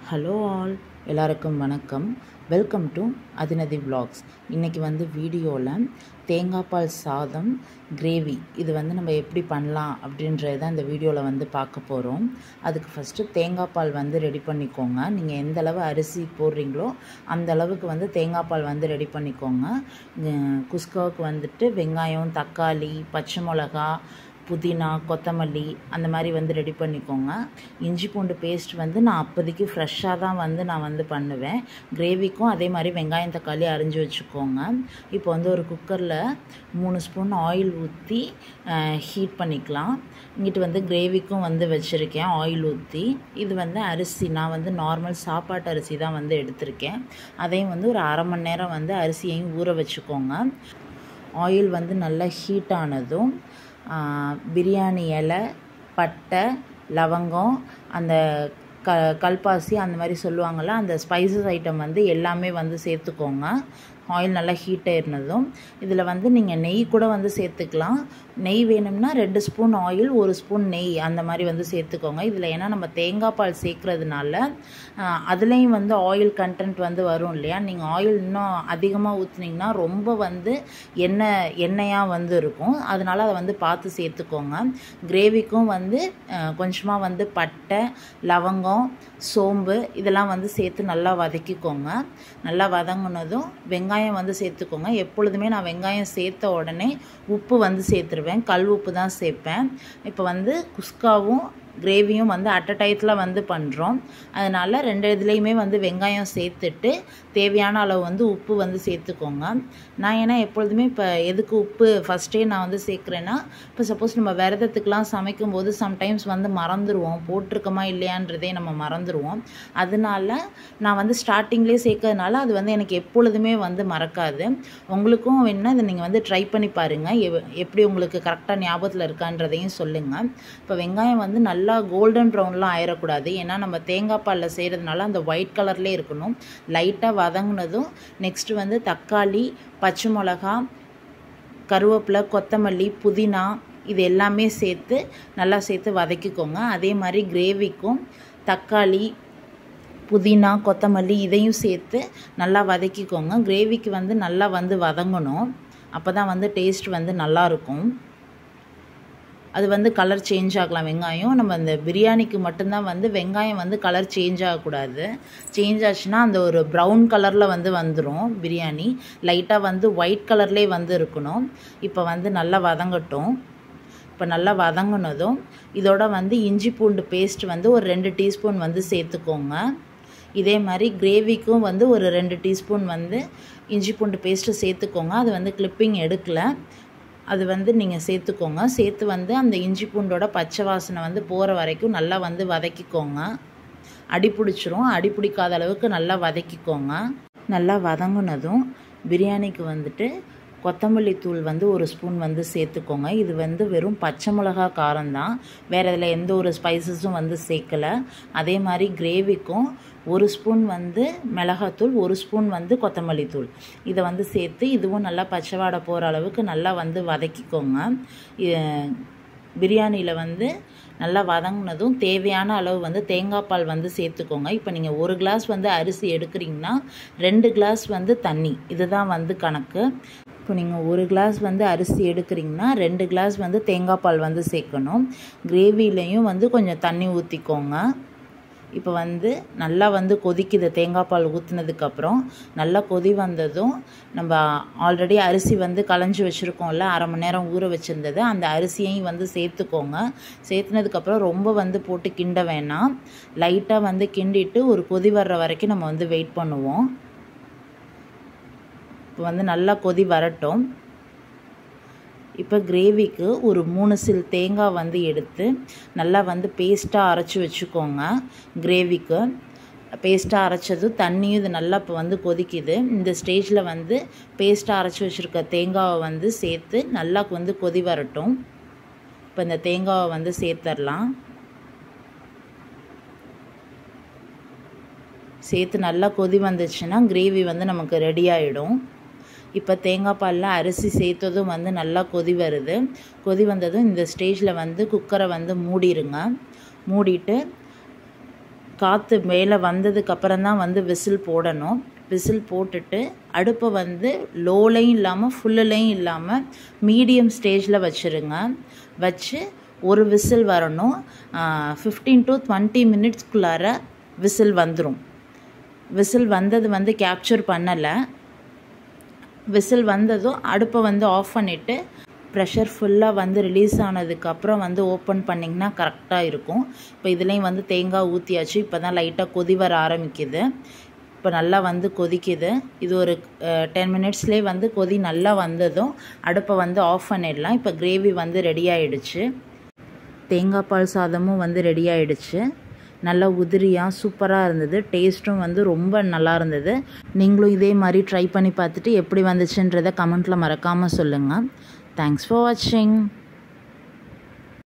hello all எல்லாருக்கும் வணக்கம் welcome to அதினதி vlogs இன்றைக்கி வந்து வீடியோவில் தேங்காய் பால் சாதம் கிரேவி இது வந்து நம்ம எப்படி பண்ணலாம் அப்படின்றது தான் இந்த வீடியோவில் வந்து பார்க்க போகிறோம் அதுக்கு ஃபஸ்ட்டு தேங்காய் பால் வந்து ரெடி பண்ணிக்கோங்க நீங்கள் எந்த அளவு அரிசி போடுறீங்களோ அந்த அளவுக்கு வந்து தேங்காய் பால் வந்து ரெடி பண்ணிக்கோங்க அஹ் குஸ்காவுக்கு வந்துட்டு வெங்காயம் தக்காளி பச்சை மிளகா புதினா கொத்தமல்லி அந்த மாதிரி வந்து ரெடி பண்ணிக்கோங்க இஞ்சி பூண்டு பேஸ்ட் வந்து நான் அப்போதைக்கு ஃப்ரெஷ்ஷாக தான் வந்து நான் வந்து பண்ணுவேன் கிரேவிக்கும் அதே மாதிரி வெங்காயம் தக்காளி அரிஞ்சு வச்சுக்கோங்க இப்போ வந்து ஒரு குக்கரில் மூணு ஸ்பூன் ஆயில் ஊற்றி ஹீட் பண்ணிக்கலாம் இங்கிட்டு வந்து கிரேவிக்கும் வந்து வச்சுருக்கேன் ஆயில் ஊற்றி இது வந்து அரிசி நான் வந்து நார்மல் சாப்பாட்டு அரிசி தான் வந்து எடுத்திருக்கேன் அதையும் வந்து ஒரு அரை மணி நேரம் வந்து அரிசியையும் ஊற வச்சுக்கோங்க ஆயில் வந்து நல்லா ஹீட் ஆனதும் பிரியாணி இலை பட்டை லவங்கம் அந்த க கல்பாசி அந்த மாதிரி சொல்லுவாங்கள்ல அந்த ஸ்பைசஸ் ஐட்டம் வந்து எல்லாமே வந்து சேர்த்துக்கோங்க ஆயில் நல்லா ஹீட் ஆயிருந்ததும் இதில் வந்து நீங்கள் நெய் கூட வந்து சேர்த்துக்கலாம் நெய் வேணும்னா ரெண்டு ஸ்பூன் ஆயில் ஒரு ஸ்பூன் நெய் அந்த மாதிரி வந்து சேர்த்துக்கோங்க இதில் ஏன்னா நம்ம தேங்காய் பால் சேர்க்குறதுனால அதுலேயும் வந்து ஆயில் கண்டென்ட் வந்து வரும் இல்லையா நீங்கள் ஆயில் இன்னும் அதிகமாக ஊற்றுனீங்கன்னா ரொம்ப வந்து எண்ணெய் எண்ணெயாக வந்து இருக்கும் அதனால் அதை வந்து பார்த்து சேர்த்துக்கோங்க கிரேவிக்கும் வந்து கொஞ்சமாக வந்து பட்டை லவங்கம் சோம்பு இதெல்லாம் வந்து சேர்த்து நல்லா வதக்கிக்கோங்க நல்லா வதங்கினதும் வெங்காயம் வந்து சேர்த்துக்கோங்க எப்பொழுதுமே நான் வெங்காயம் சேர்த்த உடனே உப்பு வந்து சேர்த்துருவேன் கல் உப்பு தான் சேர்ப்பேன் இப்போ வந்து குஸ்காவும் கிரேவியும் வந்து அட் அ டயத்தில் வந்து பண்ணுறோம் அதனால் ரெண்டு இதுலேயுமே வந்து வெங்காயம் சேர்த்துட்டு தேவையான அளவு வந்து உப்பு வந்து சேர்த்துக்கோங்க நான் ஏன்னா எப்பொழுதுமே இப்போ எதுக்கு உப்பு ஃபஸ்ட்டே நான் வந்து சேர்க்குறேன்னா இப்போ சப்போஸ் நம்ம விரதத்துக்கெலாம் சமைக்கும் போது சம்டைம்ஸ் வந்து மறந்துடுவோம் போட்டிருக்கோமா இல்லையான்றதே நம்ம மறந்துடுவோம் அதனால நான் வந்து ஸ்டார்டிங்லேயே சேர்க்கறதுனால அது வந்து எனக்கு எப்பொழுதுமே வந்து மறக்காது உங்களுக்கும் வேணுன்னா இதை நீங்கள் வந்து ட்ரை பண்ணி பாருங்கள் எப்படி உங்களுக்கு கரெக்டாக ஞாபகத்தில் இருக்கான்றதையும் சொல்லுங்கள் இப்போ வெங்காயம் வந்து நல்லா நல்லா கோல்டன் ப்ரௌன்லாம் ஆயிடக்கூடாது ஏன்னா நம்ம தேங்காய் பாலில் செய்கிறதுனால அந்த ஒயிட் கலர்லேயே இருக்கணும் லைட்டாக வதங்கினதும் நெக்ஸ்ட்டு வந்து தக்காளி பச்சை மிளகா கருவேப்பிலை கொத்தமல்லி புதினா இது எல்லாமே சேர்த்து நல்லா சேர்த்து வதக்கிக்கோங்க அதே மாதிரி கிரேவிக்கும் தக்காளி புதினா கொத்தமல்லி இதையும் சேர்த்து நல்லா வதக்கிக்கோங்க கிரேவிக்கு வந்து நல்லா வந்து வதங்கணும் அப்போ தான் வந்து டேஸ்ட் வந்து நல்லாயிருக்கும் அது வந்து கலர் சேஞ்ச் ஆகலாம் வெங்காயம் நம்ம அந்த பிரியாணிக்கு மட்டும்தான் வந்து வெங்காயம் வந்து கலர் சேஞ்ச் ஆகக்கூடாது சேஞ்ச் ஆச்சுன்னா அந்த ஒரு ப்ரௌன் கலரில் வந்து வந்துடும் பிரியாணி லைட்டாக வந்து ஒயிட் கலர்லேயே வந்து இருக்கணும் இப்போ வந்து நல்லா வதங்கட்டும் இப்போ நல்லா வதங்கினதும் இதோட வந்து இஞ்சி பூண்டு பேஸ்ட் வந்து ஒரு ரெண்டு டீஸ்பூன் வந்து சேர்த்துக்கோங்க இதே மாதிரி கிரேவிக்கும் வந்து ஒரு ரெண்டு டீஸ்பூன் வந்து இஞ்சி பூண்டு பேஸ்ட்டு சேர்த்துக்கோங்க அது வந்து கிளிப்பிங் எடுக்கலை அது வந்து நீங்கள் சேர்த்துக்கோங்க சேர்த்து வந்து அந்த இஞ்சி பூண்டோட பச்சை வாசனை வந்து போகிற வரைக்கும் நல்லா வந்து வதக்கிக்கோங்க அடி பிடிச்சிரும் அடி பிடிக்காத அளவுக்கு நல்லா வதக்கிக்கோங்க நல்லா வதங்கினதும் பிரியாணிக்கு வந்துட்டு கொத்தமல்லி தூள் வந்து ஒரு ஸ்பூன் வந்து சேர்த்துக்கோங்க இது வந்து வெறும் பச்சை மிளகா காரம் தான் வேறு இதில் எந்த ஒரு ஸ்பைசஸும் வந்து சேர்க்கலை அதே மாதிரி கிரேவிக்கும் ஒரு ஸ்பூன் வந்து மிளகாத்தூள் ஒரு ஸ்பூன் வந்து கொத்தமல்லி தூள் இதை வந்து சேர்த்து இதுவும் நல்லா பச்சை வாடை போகிற அளவுக்கு நல்லா வந்து வதக்கிக்கோங்க பிரியாணியில் வந்து நல்லா வதங்கினதும் தேவையான அளவு வந்து தேங்காய் பால் வந்து சேர்த்துக்கோங்க இப்போ நீங்கள் ஒரு கிளாஸ் வந்து அரிசி எடுக்கிறீங்கன்னா ரெண்டு கிளாஸ் வந்து தண்ணி இதுதான் வந்து கணக்கு இப்போ நீங்கள் ஒரு கிளாஸ் வந்து அரிசி எடுக்கிறீங்கன்னா ரெண்டு கிளாஸ் வந்து தேங்காய் பால் வந்து சேர்க்கணும் கிரேவிலையும் வந்து கொஞ்சம் தண்ணி ஊற்றிக்கோங்க இப்போ வந்து நல்லா வந்து கொதிக்குது தேங்காய் பால் ஊற்றுனதுக்கப்புறம் நல்லா கொதி வந்ததும் நம்ம ஆல்ரெடி அரிசி வந்து களைஞ்சி வச்சுருக்கோம்ல அரை மணி நேரம் ஊற வச்சுருந்தது அந்த அரிசியையும் வந்து சேர்த்துக்கோங்க சேர்த்துனதுக்கப்புறம் ரொம்ப வந்து போட்டு கிண்ட வேணாம் லைட்டாக வந்து கிண்டிட்டு ஒரு கொதி வர்ற வரைக்கும் நம்ம வந்து வெயிட் பண்ணுவோம் இப்போ வந்து நல்லா கொதி வரட்டும் இப்போ கிரேவிக்கு ஒரு மூணு சில் தேங்காய் வந்து எடுத்து நல்லா வந்து பேஸ்ட்டாக அரைச்சி வச்சுக்கோங்க கிரேவிக்கு பேஸ்ட்டாக அரைச்சதும் தண்ணியும் இது நல்லா இப்போ வந்து கொதிக்குது இந்த ஸ்டேஜில் வந்து பேஸ்ட்டாக அரைச்சி வச்சுருக்க தேங்காவை வந்து சேர்த்து நல்லா வந்து கொதி வரட்டும் இப்போ இந்த தேங்காவை வந்து சேர்த்துடலாம் சேர்த்து நல்லா கொதி வந்துச்சுன்னா கிரேவி வந்து நமக்கு ரெடி ஆகிடும் இப்போ தேங்காய் பாலில் அரிசி சேர்த்ததும் வந்து நல்லா கொதி வருது கொதி வந்ததும் இந்த ஸ்டேஜில் வந்து குக்கரை வந்து மூடிடுங்க மூடிட்டு காற்று மேலே வந்ததுக்கப்புறம் தான் வந்து விசில் போடணும் விசில் போட்டுட்டு அடுப்பை வந்து லோலையும் இல்லாமல் ஃபுல்லுலையும் இல்லாமல் மீடியம் ஸ்டேஜில் வச்சுருங்க வச்சு ஒரு விசில் வரணும் ஃபிஃப்டீன் டு டுவெண்ட்டி மினிட்ஸ்க்குள்ளார விசில் வந்துடும் விசில் வந்தது வந்து கேப்சர் பண்ணலை விசில் வந்ததும் அடுப்பை வந்து ஆஃப் பண்ணிவிட்டு ப்ரெஷர் ஃபுல்லாக வந்து ரிலீஸ் ஆனதுக்கப்புறம் வந்து ஓப்பன் பண்ணிங்கன்னா கரெக்டாக இருக்கும் இப்போ இதுலேயும் வந்து தேங்காய் ஊற்றியாச்சு இப்போ தான் லைட்டாக கொதி வர ஆரம்பிக்குது இப்போ நல்லா வந்து கொதிக்குது இது ஒரு டென் மினிட்ஸ்லேயே வந்து கொதி நல்லா வந்ததும் அடுப்பை வந்து ஆஃப் பண்ணிடலாம் இப்போ கிரேவி வந்து ரெடி ஆகிடுச்சு தேங்காய் பால் சாதமும் வந்து ரெடி ஆகிடுச்சு நல்லா உதிரியாக சூப்பராக இருந்தது டேஸ்ட்டும் வந்து ரொம்ப நல்லா இருந்தது நீங்களும் இதே மாதிரி ட்ரை பண்ணி பார்த்துட்டு எப்படி வந்துச்சுன்றதை கமெண்ட்டில் மறக்காமல் சொல்லுங்கள் தேங்க்ஸ் ஃபார் வாட்சிங்